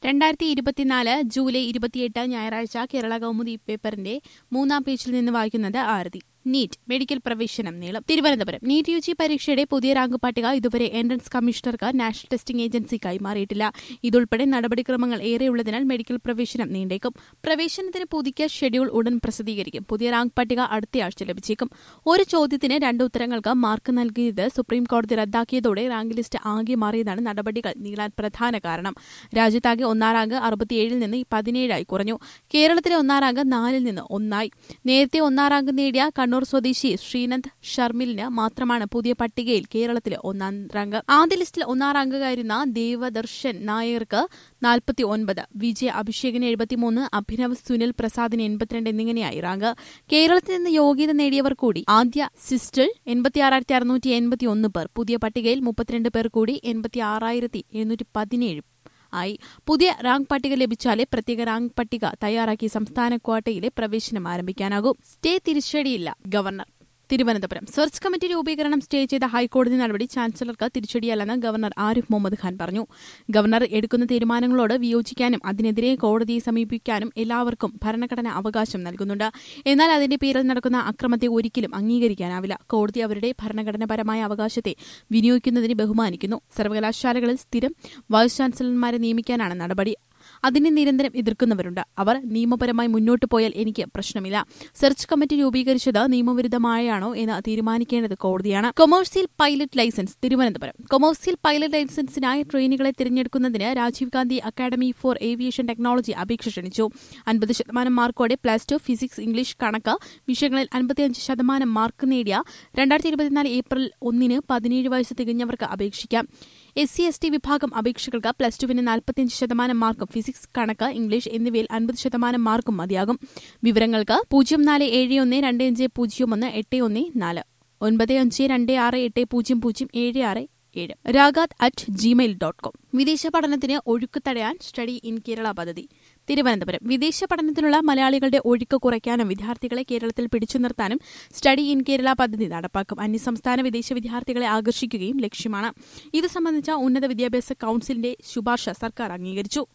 രണ്ടായിരത്തി ഇരുപത്തിനാല് ജൂലൈ ഇരുപത്തിയെട്ട് ഞായറാഴ്ച കേരള കൗമുദി പേപ്പറിന്റെ മൂന്നാം പേജിൽ നിന്ന് വായിക്കുന്നത് ആരതി നീറ്റ് മെഡിക്കൽ പ്രവേശനം നീളും തിരുവനന്തപുരം നീറ്റ് യു ജി പരീക്ഷയുടെ പുതിയ റാങ്ക് പട്ടിക ഇതുവരെ എൻട്രൻസ് കമ്മീഷണർക്ക് നാഷണൽ ടെസ്റ്റിംഗ് ഏജൻസി കൈമാറിയിട്ടില്ല ഇതുൾപ്പെടെ നടപടിക്രമങ്ങൾ ഏറെയുള്ളതിനാൽ മെഡിക്കൽ പ്രവേശനം നീണ്ടേക്കും പ്രവേശനത്തിന് പുതുക്കിയ ഷെഡ്യൂൾ ഉടൻ പ്രസിദ്ധീകരിക്കും പുതിയ റാങ്ക് പട്ടിക അടുത്തയാഴ്ച ലഭിച്ചേക്കും ഒരു ചോദ്യത്തിന് രണ്ട് ഉത്തരങ്ങൾക്ക് മാർക്ക് നൽകിയത് സുപ്രീം കോടതി റദ്ദാക്കിയതോടെ റാങ്ക് ലിസ്റ്റ് ആകെ മാറിയതാണ് നടപടികൾ നീളാൻ പ്രധാന കാരണം രാജ്യത്താകെ ഒന്നാം റാങ്ക് അറുപത്തിയേഴിൽ നിന്ന് പതിനേഴായി കുറഞ്ഞു കേരളത്തിലെ ഒന്നാം റാങ്ക് നാലിൽ നിന്ന് ഒന്നായി നേരത്തെ ഒന്നാം റാങ്ക് നേടിയ കണ്ണൂർ സ്വദേശി ശ്രീനന്ദ് ഷർമിലിന് മാത്രമാണ് പുതിയ പട്ടികയിൽ കേരളത്തിലെ ഒന്നാം റാങ്ക് ആദ്യ ലിസ്റ്റിൽ ഒന്നാം റാങ്കായിരുന്ന ദേവദർശൻ നായർക്ക് നാൽപ്പത്തി ഒൻപത് വിജയ് അഭിഷേകിന് എഴുപത്തിമൂന്ന് അഭിനവ് സുനിൽ പ്രസാദിന് എൺപത്തിരണ്ട് എന്നിങ്ങനെയായി റാങ്ക് കേരളത്തിൽ നിന്ന് യോഗ്യത നേടിയവർ കൂടി ആദ്യ സിസ്റ്റിൽ എൺപത്തിയാറായിരത്തി അറുന്നൂറ്റി എൺപത്തി ഒന്ന് പേർ പുതിയ പട്ടികയിൽ മുപ്പത്തിരണ്ട് പേർ കൂടി എൺപത്തി ആറായിരത്തി എഴുന്നൂറ്റി പതിനേഴ് ആയി പുതിയ റാങ്ക് പട്ടിക ലഭിച്ചാലേ പ്രത്യേക റാങ്ക് പട്ടിക തയ്യാറാക്കി സംസ്ഥാന ക്വാട്ടയിലെ പ്രവേശനം ആരംഭിക്കാനാകൂ സ്റ്റേ തിരിച്ചടിയില്ല ഗവർണർ തിരുവനന്തപുരം സെർച്ച് കമ്മിറ്റി രൂപീകരണം സ്റ്റേ ചെയ്ത ഹൈക്കോടതി നടപടി ചാൻസലർക്ക് തിരിച്ചടിയല്ലെന്ന് ഗവർണർ ആരിഫ് മുഹമ്മദ് ഖാൻ പറഞ്ഞു ഗവർണർ എടുക്കുന്ന തീരുമാനങ്ങളോട് വിയോജിക്കാനും അതിനെതിരെ കോടതിയെ സമീപിക്കാനും എല്ലാവർക്കും ഭരണഘടന അവകാശം നൽകുന്നുണ്ട് എന്നാൽ അതിന്റെ പേരിൽ നടക്കുന്ന അക്രമത്തെ ഒരിക്കലും അംഗീകരിക്കാനാവില്ല കോടതി അവരുടെ ഭരണഘടനാപരമായ അവകാശത്തെ വിനിയോഗിക്കുന്നതിന് ബഹുമാനിക്കുന്നു സർവകലാശാലകളിൽ സ്ഥിരം വൈസ് ചാൻസലർമാരെ നിയമിക്കാനാണ് നടപടി അതിനെ നിരന്തരം എതിർക്കുന്നവരുണ്ട് അവർ നിയമപരമായി മുന്നോട്ടു പോയാൽ എനിക്ക് പ്രശ്നമില്ല സെർച്ച് കമ്മിറ്റി രൂപീകരിച്ചത് നിയമവിരുദ്ധമായാണോ എന്ന് തീരുമാനിക്കേണ്ടത് കോടതിയാണ് commercial pilot licence Thiruvananthapuram commercial pilot ലൈസൻസിനായി ട്രെയിനുകളെ തിരഞ്ഞെടുക്കുന്നതിന് Rajiv Gandhi academy for aviation technology അപേക്ഷ ക്ഷണിച്ചു അൻപത് ശതമാനം മാർക്കോടെ പ്ലസ് ടു ഫിസിക്സ് ഇംഗ്ലീഷ് കണക്ക് വിഷയങ്ങളിൽ അൻപത്തിയഞ്ച് ശതമാനം മാർക്ക് നേടിയ രണ്ടായിരത്തി ഇരുപത്തിനാല് ഏപ്രിൽ ഒന്നിന് പതിനേഴ് വയസ്സ് തികഞ്ഞവർക്ക് അപേക്ഷിക്കാം എസ് സി എസ് ടി വിഭാഗം അപേക്ഷകൾക്ക് പ്ലസ് ടുവിന് നാൽപ്പത്തിയഞ്ച് ശതമാനം മാർക്കും ഫിസിക്സ് കണക്ക് ഇംഗ്ലീഷ് എന്നിവയിൽ അൻപത് ശതമാനം മാർക്കും മതിയാകും വിവരങ്ങൾക്ക് പൂജ്യം നാല് ഏഴ് ഒന്ന് രണ്ട് അഞ്ച് പൂജ്യം ഒന്ന് എട്ട് ഒന്ന് നാല് ഒൻപത് അഞ്ച് രണ്ട് ആറ് എട്ട് പൂജ്യം പൂജ്യം ഏഴ് ആറ് ഏഴ് രാഗാത് അറ്റ് ജിമെയിൽ ഡോട്ട് കോം വിദേശ പഠനത്തിന് ഒഴുക്ക് തടയാൻ സ്റ്റഡി ഇൻ കേരള പദ്ധതി തിരുവനന്തപുരം വിദേശ പഠനത്തിനുള്ള മലയാളികളുടെ ഒഴുക്ക് കുറയ്ക്കാനും വിദ്യാർത്ഥികളെ കേരളത്തിൽ പിടിച്ചു നിർത്താനും സ്റ്റഡി ഇൻ കേരള പദ്ധതി നടപ്പാക്കും അന്യസംസ്ഥാന വിദേശ വിദ്യാർത്ഥികളെ ആകർഷിക്കുകയും ലക്ഷ്യമാണ് ഇത് സംബന്ധിച്ച ഉന്നത വിദ്യാഭ്യാസ കൌൺസിലിന്റെ ശുപാർശ സർക്കാർ അംഗീകരിച്ചു